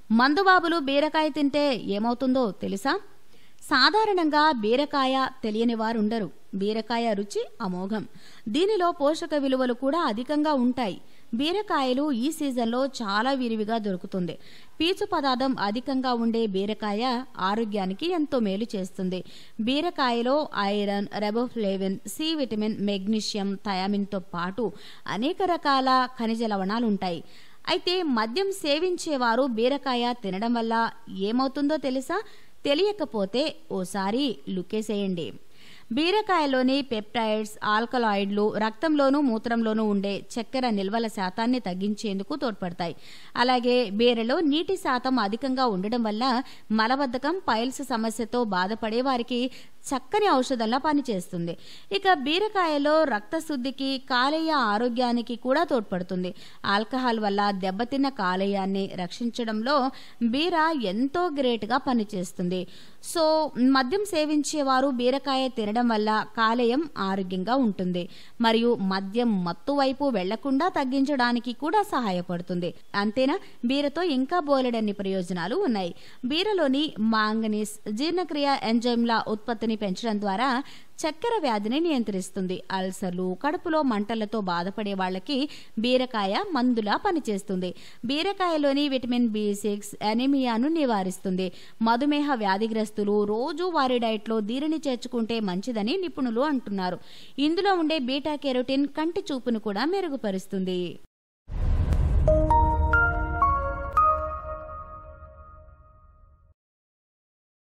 మందుబాబులు బీరకాయ తింటే ఏమవుతుందో తెలుసా సాధారణంగా బీరకాయ తెలియని వారుండరు బీరకాయ రుచి అమోఘం దీనిలో పోషక విలువలు కూడా అధికంగా ఉంటాయి బీరకాయలు ఈ సీజన్లో చాలా విరివిగా దొరుకుతుంది పీచు పదార్థం అధికంగా ఉండే బీరకాయ ఆరోగ్యానికి ఎంతో మేలు చేస్తుంది బీరకాయలో iron riboflavin C vitamin magnesium థయామిన్తో పాటు అనేక రకాల ఖనిజ లవణాలు ఉంటాయి అయితే మద్యం సేవించేవారు బీరకాయ తినడం వల్ల ఏమవుతుందో తెలుసా తెలియకపోతే ఓసారి లుకేసేయండి బీరకాయలోని పెప్టైడ్స్ ఆల్కలాయిడ్లు రక్తంలోనూ మూత్రంలోనూ ఉండే చక్కెర నిల్వల శాతాన్ని తగ్గించేందుకు తోడ్పడతాయి అలాగే బీరలో నీటి శాతం అధికంగా ఉండడం వల్ల మలబద్ధకం పైల్స్ సమస్యతో బాధపడే వారికి చక్కని ఔషధంలా పనిచేస్తుంది ఇక బీరకాయలో రక్తశుద్ధికి కాలేయ ఆరోగ్యానికి కూడా తోడ్పడుతుంది ఆల్కహాల్ వల్ల దెబ్బతిన్న కాలేయాన్ని రక్షించడంలో బీర ఎంతో గ్రేట్గా పనిచేస్తుంది సో మద్యం సేవించేవారు బీరకాయ తినడం వల్ల కాలేయం ఆరోగ్యంగా ఉంటుంది మరియు మద్యం మత్తు వైపు వెళ్లకుండా తగ్గించడానికి కూడా సహాయపడుతుంది అంతేనా బీరతో ఇంకా బోలెడన్ని ప్రయోజనాలు ఉన్నాయి బీరలోని మాంగనీస్ జీర్ణక్రియ ఎంజైమ్ల ఉత్పత్తిని పెంచడం ద్వారా చక్కెర వ్యాధిని నియంత్రిస్తుంది అల్సర్లు కడుపులో మంటలతో బాధపడే వాళ్ళకి బీరకాయ మందులా పనిచేస్తుంది బీరకాయలోని విటమిన్ బి సిక్స్ ఎనిమియాను నివారిస్తుంది మధుమేహ వ్యాధిగ్రస్తులు రోజు వారి డైట్లో దీనిని చేర్చుకుంటే మంచిదని నిపుణులు అంటున్నారు ఇందులో ఉండే బీటా కెరోటిన్ కంటి చూపును కూడా మెరుగుపరుస్తుంది